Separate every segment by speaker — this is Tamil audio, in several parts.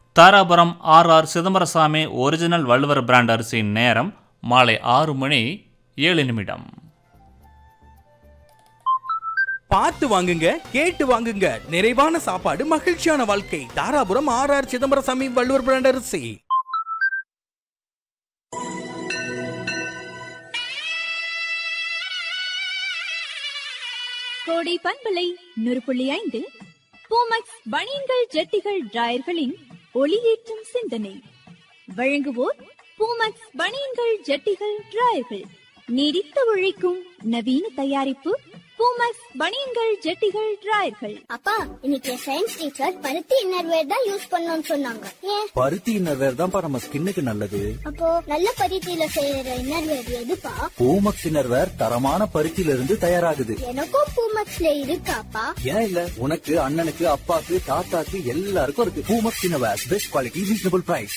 Speaker 1: Dharapuram R R Chidambarasamy original Valluvar brand அரிசியின் நேரம் மாலை ஆறு மணி ஏழு நிமிடம்
Speaker 2: பார்த்து வாங்குங்க கேட்டு வாங்குங்க நிறைவான சாப்பாடு மகிழ்ச்சியான வாழ்க்கை Dharapuram R R Chidambarasamy Valluvar brand அரிசி
Speaker 3: கோடை பண்பலை நூறு புள்ளி ஐந்து பூமக்ஸ் பனியன்கள் ஜெட்டிகள் டிராயர்களின் ஒளியேற்றும் சிந்தனை வழங்குவோர் பூமக்ஸ் பனியன்கள் ஜெட்டிகள் டிராயர்கள் நீடித்து உழைக்கும் நவீன தயாரிப்பு பூமக்ஸ் பனியன்கள் ஜெட்டிகள் டிராயர்கள்
Speaker 4: அப்பா இன்னைக்கு சயின்ஸ் டீச்சர் பருத்தி இன்னர்வேர் தான் யூஸ் பண்ணணும்னு சொன்னாங்க ஏன்
Speaker 5: பருத்தி இன்னர்வேர் தான்ப்பா நம்ம ஸ்கின்னுக்கு நல்லது
Speaker 4: அப்போ நல்ல பருத்தியில செய்யற இன்னர்வேர் எதுப்பா
Speaker 5: பூமக்ஸ் இன்னர்வேர் தரமான பருத்தியில இருந்து தயாராகுது
Speaker 4: எனக்கும் பூமக்ஸ்ல இருக்காப்பா
Speaker 5: ஏன் இல்ல உனக்கு அண்ணனுக்கு அப்பாக்கு தாத்தாக்கு எல்லாருக்கும் இருக்கு Poomex innerwear best quality reasonable price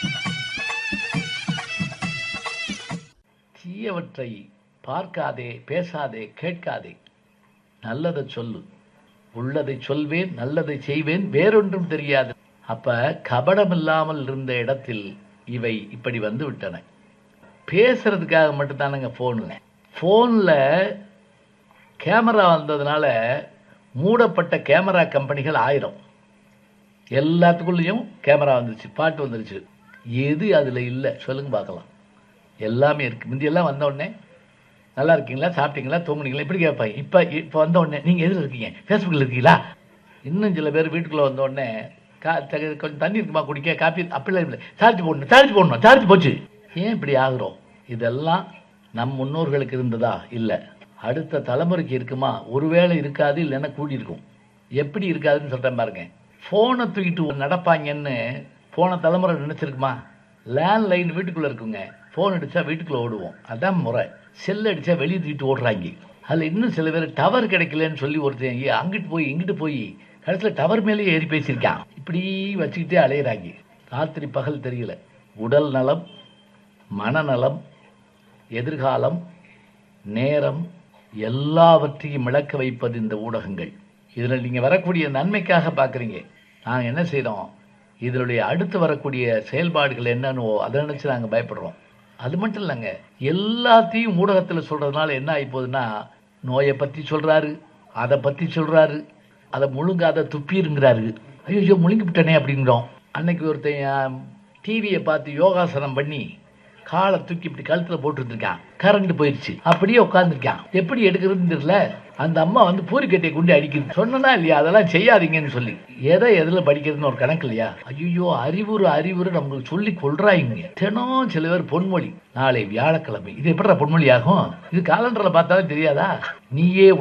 Speaker 6: தீயவற்றை பார்க்காதே பேசாதே கேட்காதே நல்லதை சொல்லு உள்ளதை சொல்வேன் நல்லதை செய்வேன் வேறொன்றும் தெரியாது அப்ப கபடம் இல்லாமல் இருந்த இடத்தில் இவை இப்படி வந்து விட்டன பேசுறதுக்காக மட்டும்தானங்க ஃபோனு ஃபோனில் கேமரா வந்ததுனால மூடப்பட்ட கேமரா கம்பெனிகள் ஆயிரம் எல்லாத்துக்குள்ளேயும் கேமரா வந்துருச்சு பாட்டு வந்துருச்சு எது அதில் இல்லை சொல்லுங்க பார்க்கலாம் எல்லாமே இருக்கு முந்தியெல்லாம் வந்த உடனே நல்லா இருக்கீங்களா சாப்பிட்டீங்களா தூங்குனீங்களா இப்படி கேட்பாங்க இப்போ இப்போ வந்த உடனே நீங்கள் எதில் இருக்கீங்க ஃபேஸ்புக்கில் இருக்கீங்களா இன்னும் சில பேர் வீட்டுக்குள்ளே வந்த உடனே கா த- கொஞ்சம் தண்ணி இருக்குமா குடிக்க காப்பி அப்படிலாம் இல்லை சார்ஜ் போடணும் சார்ஜ் போடணும் சார்ஜ் போச்சு ஏன் இப்படி ஆகுறோம் இதெல்லாம் நம் முன்னோர்களுக்கு இருந்ததா இல்லை அடுத்த தலைமுறைக்கு இருக்குமா ஒருவேளை இருக்காது இல்லைன்னா கூடியிருக்கும் எப்படி இருக்காதுன்னு சொல்கிறேன் பாருங்க ஃபோனை தூக்கிட்டு நடப்பாங்கன்னு போன தலைமுறை நினச்சிருக்குமா லேண்ட்லைன் வீட்டுக்குள்ளே இருக்குங்க ஃபோன் அடித்தா வீட்டுக்குள்ளே ஓடுவோம் அதான் முறை செல் அடித்தா வெளியே தூக்கிட்டு ஓடுறாங்க அதில் இன்னும் சில பேர் டவர் கிடைக்கலன்னு சொல்லி ஒருத்தன் ஏ, அங்கிட்டு போய் இங்கிட்டு போய் கடைசியில் டவர் மேலேயே ஏறி பேசியிருக்கான் இப்படி வச்சுக்கிட்டே அலையிறாங்க ராத்திரி பகல் தெரியல உடல் நலம் மனநலம் எதிர்காலம் நேரம் எல்லாவற்றையும் இழக்க வைப்பது இந்த ஊடகங்கள் இதில் நீங்கள் வரக்கூடிய நன்மைக்காக பார்க்குறீங்க நாங்கள் என்ன செய்கிறோம் இதனுடைய அடுத்து வரக்கூடிய செயல்பாடுகள் என்னன்னு அதை நினச்சி நாங்கள் பயப்படுறோம் அது மட்டும் இல்லைங்க எல்லாத்தையும் ஊடகத்தில் சொல்கிறதுனால என்ன ஆகி போகுதுன்னா நோயை பற்றி சொல்கிறாரு அதை பற்றி சொல்கிறாரு அதை முழுங்காத துப்பிருங்கிறாரு ஐயோ முழுங்கி விட்டனே அப்படிங்கிறோம் அன்னைக்கு ஒருத்தன் டிவியை பார்த்து யோகாசனம் பண்ணி காலை தூக்கி இப்படி கழுத்துல போட்டுருந்துருக்கான் கரண்ட் போயிடுச்சு அப்படியே உட்காந்துருக்கான் எப்படி எடுக்கிறதுன்னு தெரியல அந்த அம்மா வந்து பூரிக்கட்டையை கொண்டு அடிக்குது சொன்னனா இல்லையா அதெல்லாம் செய்யாதீங்கன்னு சொல்லி எதை எதில் படிக்கிறதுன்னு ஒரு கணக்கு இல்லையா ஐயோ அறிவுறு அறிவுறு நமக்கு சொல்லி கொள்றாங்க தினம் சில பேர் பொன்மொழி நாளை வியாழக்கிழமை இது எப்படிடா பொன்மொழி ஆகும் இது காலண்டரில் பார்த்தாலும் தெரியாதா நீயே